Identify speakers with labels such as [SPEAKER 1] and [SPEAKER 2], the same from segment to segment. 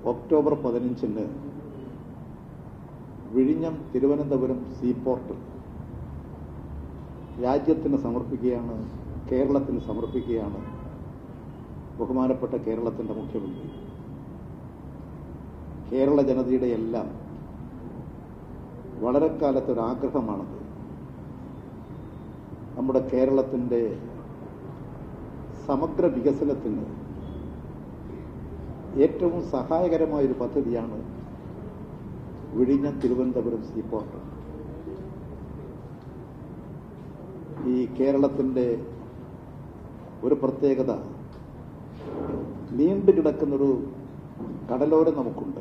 [SPEAKER 1] October പതിനഞ്ചിന് വിഴിഞ്ഞം Thiruvananthapuram seaport രാജ്യത്തിന് സമർപ്പിക്കുകയാണ് കേരളത്തിന് സമർപ്പിക്കുകയാണ് ബഹുമാനപ്പെട്ട കേരളത്തിൻ്റെ മുഖ്യമന്ത്രി കേരള ജനതയുടെ എല്ലാം വളരെ കാലത്തൊരാഗ്രഹമാണത് നമ്മുടെ കേരളത്തിൻ്റെ സമഗ്ര വികസനത്തിന് ഏറ്റവും സഹായകരമായൊരു പദ്ധതിയാണ് വിഴിഞ്ഞം തിരുവനന്തപുരം സീപോർട്ട് ഈ കേരളത്തിൻ്റെ ഒരു പ്രത്യേകത നീണ്ടു കിടക്കുന്നൊരു കടലോരം നമുക്കുണ്ട്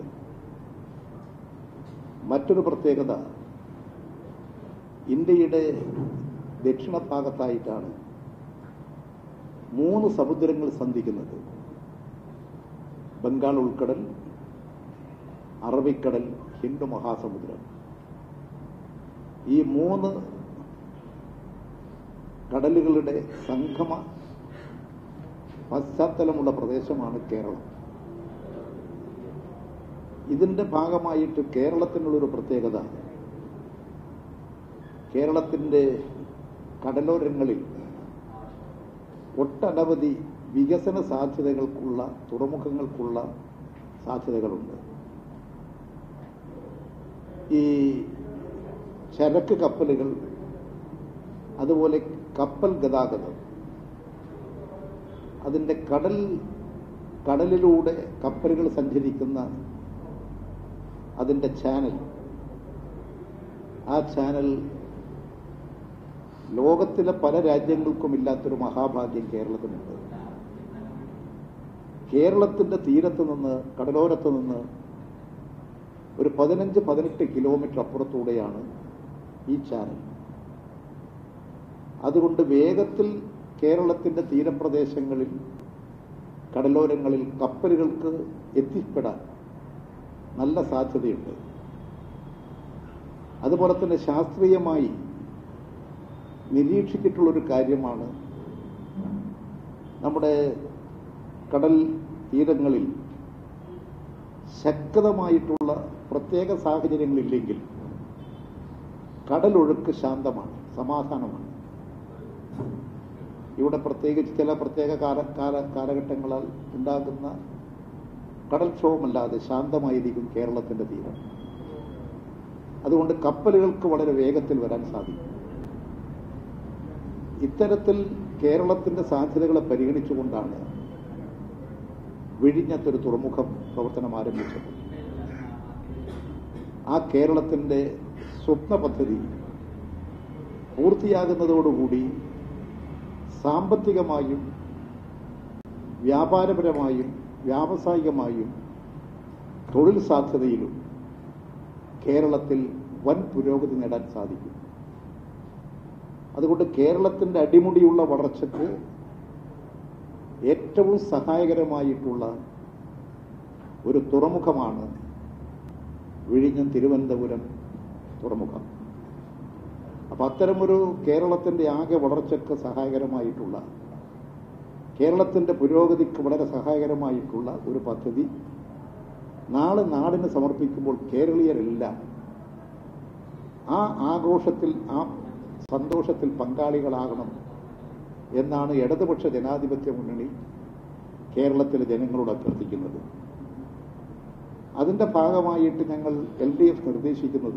[SPEAKER 1] മറ്റൊരു പ്രത്യേകത ഇന്ത്യയുടെ ദക്ഷിണ ഭാഗത്തായിട്ടാണ് മൂന്ന് സമുദ്രങ്ങൾ സന്ധിക്കുന്നത് ബംഗാൾ ഉൾക്കടൽ അറബിക്കടൽ ഹിന്ദു മഹാസമുദ്രം ഈ മൂന്ന് കടലുകളുടെ സംഗമ പശ്ചാത്തലമുള്ള പ്രദേശമാണ് കേരളം ഇതിന്റെ ഭാഗമായിട്ട് കേരളത്തിനുള്ളൊരു പ്രത്യേകത കേരളത്തിന്റെ കടലോരങ്ങളിൽ ഒട്ടനവധി വികസന സാധ്യതകൾക്കുള്ള തുറമുഖങ്ങൾക്കുള്ള സാധ്യതകളുണ്ട് ഈ ചരക്ക് കപ്പലുകൾ അതുപോലെ കപ്പൽ ഗതാഗതം അതിന്റെ കടൽ കടലിലൂടെ കപ്പലുകൾ സഞ്ചരിക്കുന്ന അതിന്റെ ചാനൽ ആ ചാനൽ ലോകത്തിലെ പല രാജ്യങ്ങൾക്കും ഇല്ലാത്തൊരു മഹാഭാഗ്യം കേരളത്തിനുണ്ട് കേരളത്തിന്റെ തീരത്ത് നിന്ന് കടലോരത്ത് നിന്ന് ഒരു പതിനഞ്ച് പതിനെട്ട് കിലോമീറ്റർ അപ്പുറത്തൂടെയാണ് ഈ ചാനൽ അതുകൊണ്ട് വേഗത്തിൽ കേരളത്തിന്റെ തീരപ്രദേശങ്ങളിൽ കടലോരങ്ങളിൽ കപ്പലുകൾക്ക് എത്തിപ്പെടാൻ നല്ല സാധ്യതയുണ്ട് അതുപോലെ തന്നെ ശാസ്ത്രീയമായി നിരീക്ഷിച്ചിട്ടുള്ളൊരു കാര്യമാണ് നമ്മുടെ കടൽ തീരങ്ങളിൽ ശക്തമായിട്ടുള്ള പ്രത്യേക സാഹചര്യങ്ങളില്ലെങ്കിൽ കടലൊഴുക്ക് ശാന്തമാണ് സമാധാനമാണ് ഇവിടെ പ്രത്യേകിച്ച് ചില പ്രത്യേക കാല കാല കാലഘട്ടങ്ങളാൽ ഉണ്ടാകുന്ന കടൽക്ഷോഭമല്ലാതെ ശാന്തമായിരിക്കും കേരളത്തിന്റെ തീരം അതുകൊണ്ട് കപ്പലുകൾക്ക് വളരെ വേഗത്തിൽ വരാൻ സാധിക്കും ഇത്തരത്തിൽ കേരളത്തിന്റെ സാധ്യതകളെ പരിഗണിച്ചുകൊണ്ടാണ് വിഴിഞ്ഞത്തൊരു തുറമുഖം പ്രവർത്തനം ആരംഭിച്ചത് ആ കേരളത്തിന്റെ സ്വപ്ന പദ്ധതി പൂർത്തിയാകുന്നതോടുകൂടി സാമ്പത്തികമായും വ്യാപാരപരമായും വ്യാവസായികമായും തൊഴിൽ സാധ്യതയിലും കേരളത്തിൽ വൻ പുരോഗതി നേടാൻ സാധിക്കും അതുകൊണ്ട് കേരളത്തിന്റെ അടിമുടിയുള്ള വളർച്ചയ്ക്ക് ഏറ്റവും സഹായകരമായിട്ടുള്ള ഒരു തുറമുഖമാണ് വിഴിഞ്ഞം തിരുവനന്തപുരം തുറമുഖം അപ്പൊ അത്തരമൊരു കേരളത്തിന്റെ ആകെ വളർച്ചയ്ക്ക് സഹായകരമായിട്ടുള്ള കേരളത്തിന്റെ പുരോഗതിക്ക് വളരെ സഹായകരമായിട്ടുള്ള ഒരു പദ്ധതി നാളെ നാടിന് സമർപ്പിക്കുമ്പോൾ കേരളീയരെല്ലാം ആ ആഘോഷത്തിൽ ആ സന്തോഷത്തിൽ പങ്കാളികളാകണം എന്നാണ് ഇടതുപക്ഷ ജനാധിപത്യ മുന്നണി കേരളത്തിലെ ജനങ്ങളോട് അഭ്യർത്ഥിക്കുന്നത് അതിന്റെ ഭാഗമായിട്ട് ഞങ്ങൾ എൽ ഡി എഫ് നിർദ്ദേശിക്കുന്നത്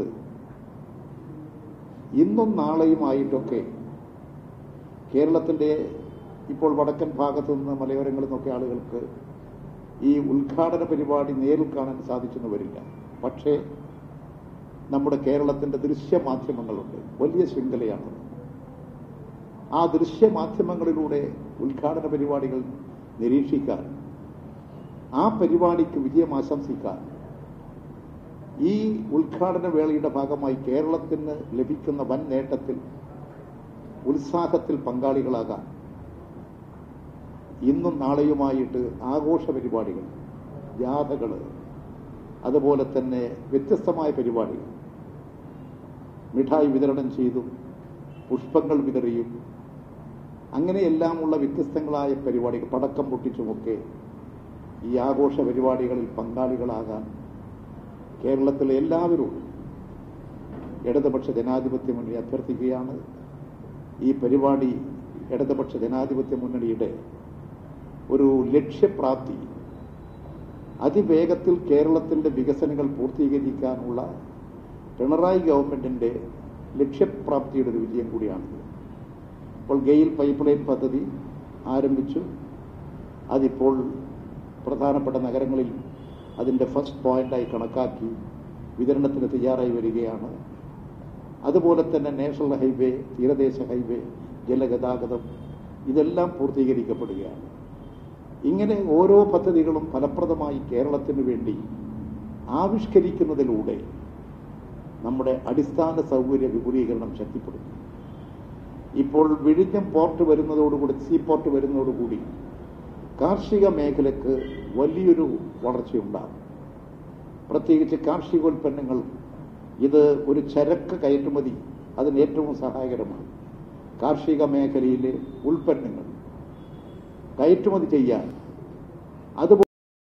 [SPEAKER 1] ഇന്നും നാളെയുമായിട്ടൊക്കെ കേരളത്തിന്റെ ഇപ്പോൾ വടക്കൻ ഭാഗത്തു നിന്ന് മലയോരങ്ങളിൽ നിന്നൊക്കെ ആളുകൾക്ക് ഈ ഉദ്ഘാടന പരിപാടി നേരിൽ കാണാൻ സാധിച്ചെന്ന് വരില്ല പക്ഷേ നമ്മുടെ കേരളത്തിന്റെ ദൃശ്യമാധ്യമങ്ങളുണ്ട് വലിയ ശൃംഖലയാണ് ആ ദൃശ്യമാധ്യമങ്ങളിലൂടെ ഉദ്ഘാടന പരിപാടികൾ നിരീക്ഷിക്കാൻ ആ പരിപാടിക്ക് വിജയം ആശംസിക്കാൻ ഈ ഉദ്ഘാടന വേളയുടെ ഭാഗമായി കേരളത്തിന് ലഭിക്കുന്ന വൻ നേട്ടത്തിൽ ഉത്സാഹത്തിൽ പങ്കാളികളാകാൻ ഇന്നും നാളെയുമായിട്ട് ആഘോഷ പരിപാടികൾ ജാഥകൾ അതുപോലെ തന്നെ വ്യത്യസ്തമായ പരിപാടികൾ മിഠായി വിതരണം ചെയ്തും പുഷ്പങ്ങൾ വിതറിയും അങ്ങനെയെല്ലാമുള്ള വ്യത്യസ്തങ്ങളായ പരിപാടികൾ പടക്കം പൊട്ടിച്ചുമൊക്കെ ഈ ആഘോഷ പരിപാടികളിൽ പങ്കാളികളാകാൻ കേരളത്തിലെ എല്ലാവരോടും ഇടതുപക്ഷ ജനാധിപത്യ മുന്നണി അഭ്യർത്ഥിക്കുകയാണ് ഈ പരിപാടി ഇടതുപക്ഷ ജനാധിപത്യ മുന്നണിയുടെ ഒരു ലക്ഷ്യപ്രാപ്തി അതിവേഗത്തിൽ കേരളത്തിന്റെ വികസനങ്ങൾ പൂർത്തീകരിക്കാനുള്ള പിണറായി ഗവൺമെന്റിന്റെ ലക്ഷ്യപ്രാപ്തിയുടെ ഒരു വിജയം കൂടിയാണിത് ഇപ്പോൾ ഗെയിൽ പൈപ്പ് ലൈൻ പദ്ധതി ആരംഭിച്ചു അതിപ്പോൾ പ്രധാനപ്പെട്ട നഗരങ്ങളിൽ അതിന്റെ ഫസ്റ്റ് പോയിന്റായി കണക്കാക്കി വിതരണത്തിന് തയ്യാറായി വരികയാണ് അതുപോലെ തന്നെ നാഷണൽ ഹൈവേ തീരദേശ ഹൈവേ ജലഗതാഗതം ഇതെല്ലാം പൂർത്തീകരിക്കപ്പെടുകയാണ് ഇങ്ങനെ ഓരോ പദ്ധതികളും ഫലപ്രദമായി കേരളത്തിന് വേണ്ടി ആവിഷ്കരിക്കുന്നതിലൂടെ നമ്മുടെ അടിസ്ഥാന സൗകര്യ വിപുലീകരണം ശക്തിപ്പെടുന്നു ഇപ്പോൾ വിഴിഞ്ഞം പോർട്ട് വരുന്നതോടുകൂടി സീ പോർട്ട് വരുന്നതോടുകൂടി കാർഷിക മേഖലക്ക് വലിയൊരു വളർച്ചയുണ്ടാകും പ്രത്യേകിച്ച് കാർഷികോൽപ്പന്നങ്ങൾ ഇത് ഒരു ചരക്ക് കയറ്റുമതി അതിന് ഏറ്റവും സഹായകരമാണ് കാർഷിക മേഖലയിലെ ഉൽപ്പന്നങ്ങൾ കയറ്റുമതി ചെയ്യാൻ അതുപോലെ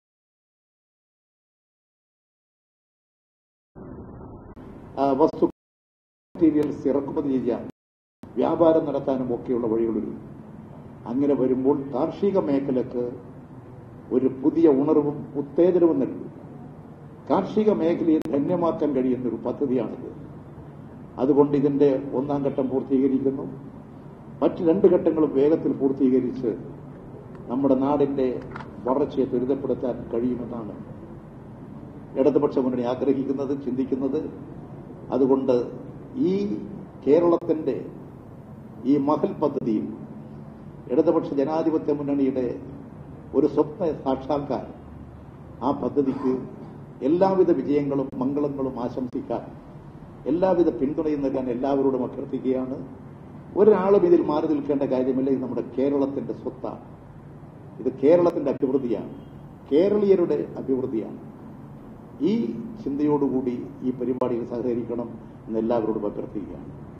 [SPEAKER 1] ആ, വസ്തു മെറ്റീരിയൽസ് ഇറക്കുമതി ചെയ്യാൻ വ്യാപാരം നടത്താനും ഒക്കെയുള്ള വഴികളൊരു അങ്ങനെ വരുമ്പോൾ കാർഷിക മേഖലക്ക് ഒരു പുതിയ ഉണർവും ഉത്തേജനവും നൽകും കാർഷിക മേഖലയെ ധന്യമാക്കാൻ കഴിയുന്ന ഒരു പദ്ധതിയാണിത് അതുകൊണ്ട് ഇതിന്റെ ഒന്നാം ഘട്ടം പൂർത്തീകരിക്കുന്നു മറ്റ് രണ്ട് ഘട്ടങ്ങളും വേഗത്തിൽ പൂർത്തീകരിച്ച് നമ്മുടെ നാടിന്റെ വളർച്ചയെ ത്വരിതപ്പെടുത്താൻ കഴിയുമെന്നാണ് ഇടതുപക്ഷ മുന്നണി ആഗ്രഹിക്കുന്നത് ചിന്തിക്കുന്നത് അതുകൊണ്ട് ഈ കേരളത്തിന്റെ ഈ മഹൽ പദ്ധതിയിൽ ഇടതുപക്ഷ ജനാധിപത്യ മുന്നണിയുടെ ഒരു സ്വപ്ന സാക്ഷാത്കാരം ആ പദ്ധതിക്ക് എല്ലാവിധ വിജയങ്ങളും മംഗളങ്ങളും ആശംസിക്കാൻ എല്ലാവിധ പിന്തുണയും നൽകാൻ എല്ലാവരോടും അഭ്യർത്ഥിക്കുകയാണ് ഒരാളും ഇതിൽ മാറി നിൽക്കേണ്ട കാര്യമില്ല ഇത് നമ്മുടെ കേരളത്തിന്റെ സ്വത്താണ് ഇത് കേരളത്തിന്റെ അഭിവൃദ്ധിയാണ് കേരളീയരുടെ അഭിവൃദ്ധിയാണ് ഈ ചിന്തയോടുകൂടി ഈ പരിപാടിയിൽ സഹകരിക്കണം എന്ന് എല്ലാവരോടും അഭ്യർത്ഥിക്കുകയാണ്